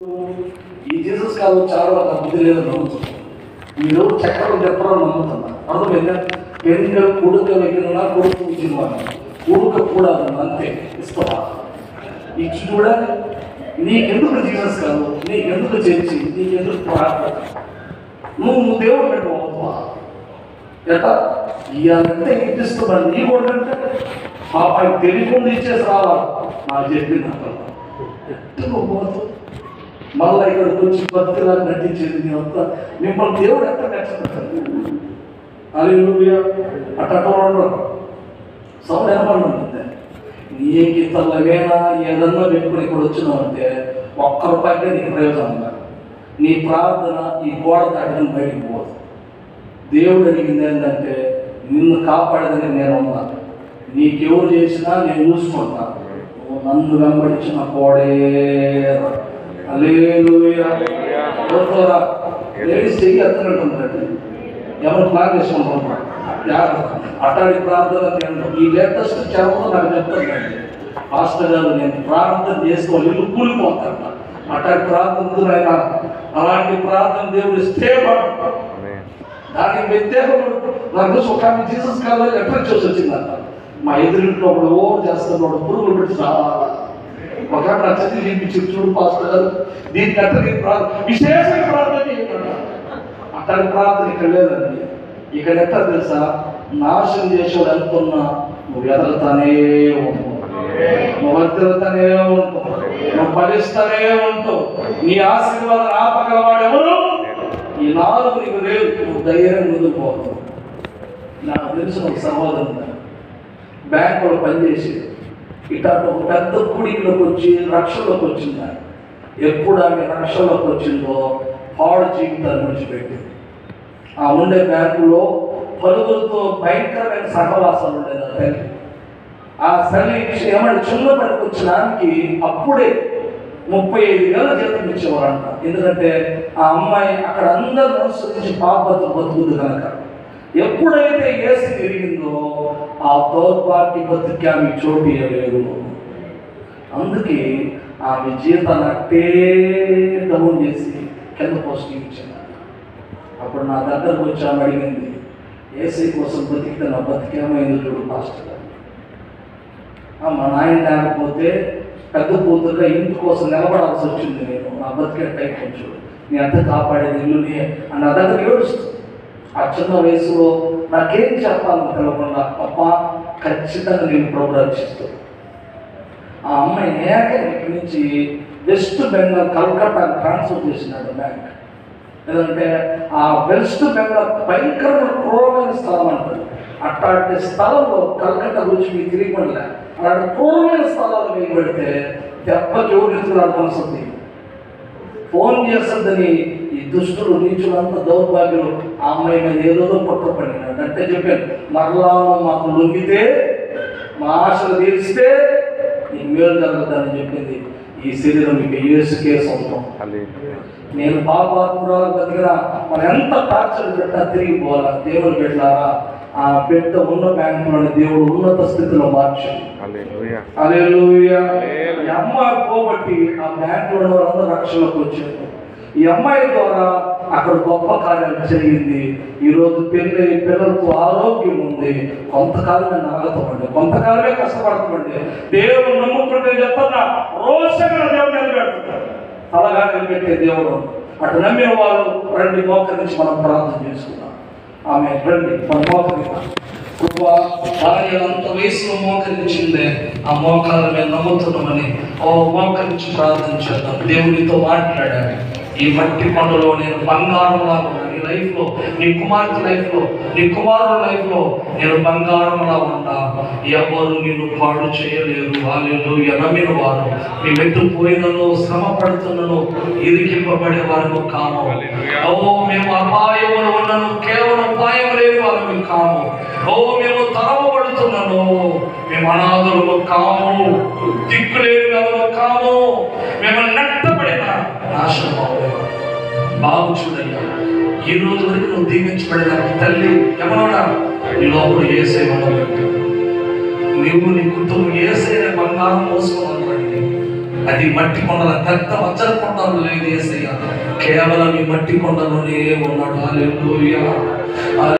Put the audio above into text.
ఈ జీసస్ కాదు చాలా వాళ్ళ బుద్ధి లేదని నమ్ముతున్నాం మీరు చక్రం చెప్పడం నమ్ముతున్నా అర్థమైందా పెంగ కొడుక వెగిన కొడుకు ఉద్యమాన్ని కొడుక కూడా అంతే ఇష్టమా ఈ చూడ నీకెందుకు జీసస్ కాదు నీకెందుకు చర్చి నీకెందుకు ప్రార్థన నువ్వు నువ్వు దేవుడు పెట్టుకోవద్దు ఎట్లా ఇవ్వాలంటే ఇప్పిస్తున్నాను నీ కూడా అంటే పాప ఆయనకు తెలియకుండా ఇచ్చేసి రావాలి నాకు చెప్పింది అక్కడ ఎట్టుకో పోతు మళ్ళీ ఇక్కడికి వచ్చి భక్తిలా నటించేది నీ అంతా మిమ్మల్ని దేవుడు ఎక్కడ నచ్చుతాడు అది అట్ట అట్ట ఉండరు సౌండ్ ఏమన్నా ఉంటుంది నీ గీతలవేనా ఏదన్నా పెట్టుకుని ఇక్కడ వచ్చినావు అంటే ఒక్క రూపాయికే నీకు ప్రయోజనం కాదు నీ ప్రార్థన ఈ గోడ దాటిన బయటికి పోదు దేవుడు అడిగింది ఏంటంటే నిన్ను కాపాడదని నేను ఉన్నాను నీకెవరు చేసినా నేను చూసుకుంటా నువ్వు నన్ను వెంబడించిన కోడే అలేలుయా ఎవరితోరా లేడీస్ చెయ్యి ఎత్తనట్టుందండి ఎవరు ప్లాన్ చేసుకుంటున్నారు అట్లాంటి ప్రార్థన నేను ఈ లేటెస్ట్ చదవడం నాకు చెప్తానండి పాస్టర్ గారు నేను ప్రార్థన చేసుకోవాలి ఇల్లు కూలిపోతాను అట్లాంటి ప్రార్థన ఉంది నాయన. అలాంటి ప్రార్థన దేవుడు ఇస్తే మాకు దానికి వ్యత్యాసం నాకు ఒక ఆమె జీసస్ కాదు ఎక్కడ చూసి వచ్చిందంట మా ఎదురింట్లో ఒకడు ఓ చేస్తున్నాడు పురుగులు పెట్టి చాలా ఒక ఆమె నా చదివి చూపించి చూడు పాస్టర్ గారు దీనికి అట్లా నేను ప్రార్థన విశేషంగా ప్రార్థన చేయకుండా అట్లాంటి ప్రార్థన ఇక్కడ లేదండి ఇక్కడ ఎట్లా తెలుసా నాశనం చేసేవాడు అనుకున్నా నువ్వు ఎదలుతానే ఉంటావు నువ్వు వర్తిల్తానే ఉంటావు నువ్వు ఫలిస్తానే ఉంటావు నీ ఆశీర్వాదం ఆపగలవాడు ఎవరు ఈ నాలుగు నీకు లేదు నువ్వు ధైర్యం ముందుకు పోతావు నాకు తెలిసిన ఒక సహోదరు ఉన్నారు. బ్యాంకులో పనిచేసి ఇట్లా ఒక పెద్ద కుడిలోకి వచ్చి రక్షలోకి వచ్చింది ఆయన. ఎప్పుడు ఆమె రక్షలోకి వచ్చిందో పాడు జీవితాన్ని విడిచిపెట్టింది ఆ ఉండే బ్యాంకులో పలువురితో భయంకరమైన సహవాసాలు ఉండేది ఆ తల్లి ఆ తల్లి ఏమంటే చిన్న పనికి వచ్చినానికి అప్పుడే ముప్పై ఐదు వేల జీతం ఇచ్చేవారంట ఎందుకంటే ఆ అమ్మాయి అక్కడ అందరు అనుసరించి పాపతో బతుకుతుంది కనుక ఎప్పుడైతే ఏసి తిరిగిందో ఆ దౌర్భాగ్య బతుకి ఆమె చోటు ఇవ్వలేదు అందుకే ఆమె జీతాన్ని అట్టే డౌన్ చేసి కింద పోస్టింగ్ ఇచ్చింది అప్పుడు నా దగ్గరకు వచ్చి ఆమె అడిగింది ఏసీ కోసం బతికితే నా బతికేమైంది చూడు పాస్టర్ గారు ఆ, మా నాయన లేకపోతే పెద్ద కూతురుగా ఇంటి కోసం నిలబడాల్సి వచ్చింది నేను నా బతికే టైప్ కొంచెం నీ అంత కాపాడేది ఇల్లుని అని నా దగ్గర ఏడుస్తుంది ఆ చిన్న వయసులో నాకేం చెప్పాలని తెలవకుండా అప్ప ఖచ్చితంగా నేను ప్రభు రక్షిస్తాను ఆ అమ్మాయి ఏక ఇక్కడి నుంచి వెస్ట్ బెంగాల్ కల్కట్టా ట్రాన్స్ఫర్ చేసినాడు బ్యాంక్ ఎందుకంటే ఆ వెస్ట్ బెంగాల్ భయంకరమైన క్రూరమైన స్థలం అంటారు అట్లాంటి స్థలంలో కల్కట్టా గురించి మీకు తిరిగిపడలే అలాంటి క్రూరమైన స్థలాలు మీకు పెడితే దెబ్బకి ఎవరు ఎత్తుకురాడు మనసుంది ఫోన్ చేస్తుందని ఈ దుష్టులు నీచులంతా దౌర్భాగ్యులు ఆ అమ్మాయి మీద ఏదో పుట్టపడినాడు అంటే చెప్పాను మరలా నువ్వు మాకు లొంగితే మా ఆశలు తీరిస్తే నీకు మేలు జరగదని చెప్పింది ఈ శరీరం మీకు యేసుకే సొంతం నేను పాపాత్మురాలు బతికిన మనం ఎంత టార్చర్ పెట్టా తిరిగి పోవాలా దేవుడు పెట్టారా ఆ బిడ్డ ఉన్న బ్యాంకులోని దేవుడు ఉన్నత స్థితిలో మార్చాడు హల్లెలూయా. ఈ అమ్మాయి పోబట్టి ఆ బ్యాంకులో వాళ్ళందరూ రక్షణలోకి వచ్చారు ఈ అమ్మాయి ద్వారా అక్కడ గొప్ప కార్యాలు జరిగింది ఈ రోజు పెళ్ళి పిల్లలతో ఆరోగ్యం ఉంది కొంతకాలమే నాగతామండి కొంతకాలమే కష్టపడతామండి దేవుడు నమ్ముకుంటే చెప్తున్నా రోషంగా దేవుడు నిలబెడతాడు అలాగా నిలబెట్టే దేవుడు అటు నమ్మిన వారు రండి మోకరించి మనం ప్రార్థన చేసుకున్నాం ఆమె రండి మన మోకరిద్దాం కృపా భార్య అంత వయసులో మోకరించిందే ఆ మోకాల మీద నమ్ముతున్నామని ఓ మోకరించి ప్రార్థన చేద్దాం దేవునితో మాట్లాడాలి ఈ మట్టి పండులో నేను బంగారంలా ఉన్నాను నీ లైఫ్లో నీ కుమార్తె లైఫ్లో నీ కుమారుల లైఫ్లో నేను బంగారంలా ఉంటా ఎవరు నిన్ను పాడు చేయలేరు వాళ్ళు ఎనమిన వారు నీ వెంట పోయినను శ్రమ పడుతున్నను ఇరికింపబడే వారు కాము ఓ మేము అపాయములు ఉన్నను కేవలం అపాయం లేని వారు కాము ఓ మేము తరవబడుతున్నాను మేము అనాథులు కాము దిక్కులేని వారు కాము మేము నెట్టబడిన నాశనం అవ్వలేదు బాగు చూడయ్యా ఈ రోజు వరకు నువ్వు దీవించబడేదానికి తల్లి ఎవరన్నా నీ లోపల ఏసే ఉండబెట్టు నువ్వు నీ కుటుంబం ఏసైన బంగారం మోసుకున్నానండి అది మట్టి కొండల పెద్ద వజ్ర కొండలు లేదు ఏసయ్య కేవలం ఈ మట్టి కొండలోనే ఉన్నాడు హల్లెలూయా